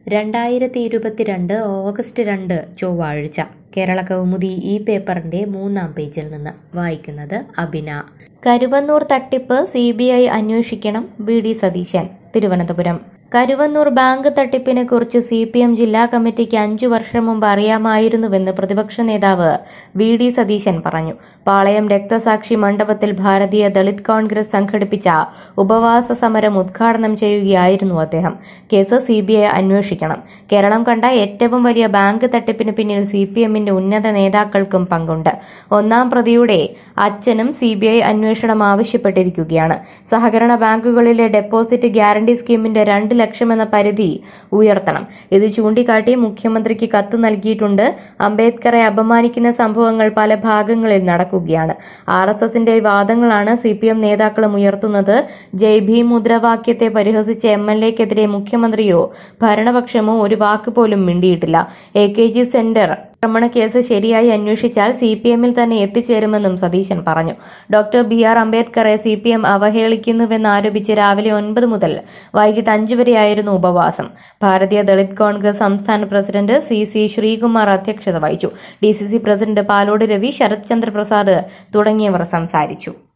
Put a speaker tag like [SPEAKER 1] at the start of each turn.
[SPEAKER 1] രണ്ടായിരത്തി ഇരുപത്തിരണ്ട് ഓഗസ്റ്റ് രണ്ട് ചൊവ്വാഴ്ച കേരള കൗമുദി ഈ പേപ്പറിന്റെ മൂന്നാം പേജിൽ നിന്ന് വായിക്കുന്നത് അബിന കരുവന്നൂർ തട്ടിപ്പ് സി ബി ഐ അന്വേഷിക്കണം V D Satheesan Thiruvananthapuram Karuvannur bank തട്ടിപ്പിനെ കുറിച്ച് സി പി എം ജില്ലാ കമ്മിറ്റിക്ക് അഞ്ചു വർഷം മുമ്പ് അറിയാമായിരുന്നുവെന്ന് പ്രതിപക്ഷ നേതാവ് വി ഡി സതീശൻ പറഞ്ഞു പാളയം രക്തസാക്ഷി മണ്ഡപത്തിൽ ഭാരതീയ ദളിത് കോൺഗ്രസ് സംഘടിപ്പിച്ച ഉപവാസ സമരം ഉദ്ഘാടനം ചെയ്യുകയായിരുന്നു അദ്ദേഹം കേസ് സി ബി ഐ അന്വേഷിക്കണം കേരളം കണ്ട ഏറ്റവും വലിയ ബാങ്ക് തട്ടിപ്പിന് പിന്നിൽ സി പി എമ്മിന്റെ ഉന്നത നേതാക്കൾക്കും പങ്കുണ്ട് ഒന്നാം പ്രതിയുടെ അച്ഛനും സി ബി ഐ അന്വേഷണം ആവശ്യപ്പെട്ടിരിക്കുകയാണ് സഹകരണ ബാങ്കുകളിലെ ഡെപ്പോസിറ്റ് ഗ്യാരണ്ടി സ്കീമിന്റെ രണ്ട് ലക്ഷം എന്ന പരിധി ഉയർത്തണം ഇത് ചൂണ്ടിക്കാട്ടി മുഖ്യമന്ത്രിക്ക് കത്ത് നൽകിയിട്ടുണ്ട് അംബേദ്കറെ അപമാനിക്കുന്ന സംഭവങ്ങൾ പല ഭാഗങ്ങളിൽ നടക്കുകയാണ് ആർ എസ് എസിന്റെ വാദങ്ങളാണ് സി പി എം നേതാക്കളും ഉയർത്തുന്നത് ജയ് ഭീം മുദ്രാവാക്യത്തെ പരിഹസിച്ച എം എൽ എക്കെതിരെ മുഖ്യമന്ത്രിയോ ഭരണപക്ഷമോ ഒരു വാക്ക് പോലും മിണ്ടിയിട്ടില്ല എ കെ ജി സെന്റർ ആക്രമണ കേസ് ശരിയായി അന്വേഷിച്ചാൽ സി പി എമ്മിൽ തന്നെ എത്തിച്ചേരുമെന്നും സതീശൻ പറഞ്ഞു ഡോക്ടർ ബി ആർ അംബേദ്കറെ സി പി എം അവഹേളിക്കുന്നുവെന്നാരോപിച്ച് രാവിലെ ഒൻപത് മുതൽ വൈകിട്ട് അഞ്ചു വരെയായിരുന്നു ഉപവാസം ഭാരതീയ ദളിത് കോൺഗ്രസ് സംസ്ഥാന പ്രസിഡന്റ് സി സി ശ്രീകുമാർ അധ്യക്ഷത വഹിച്ചു D C C president Palode Ravi Sarath Chandra Prasad തുടങ്ങിയവർ സംസാരിച്ചു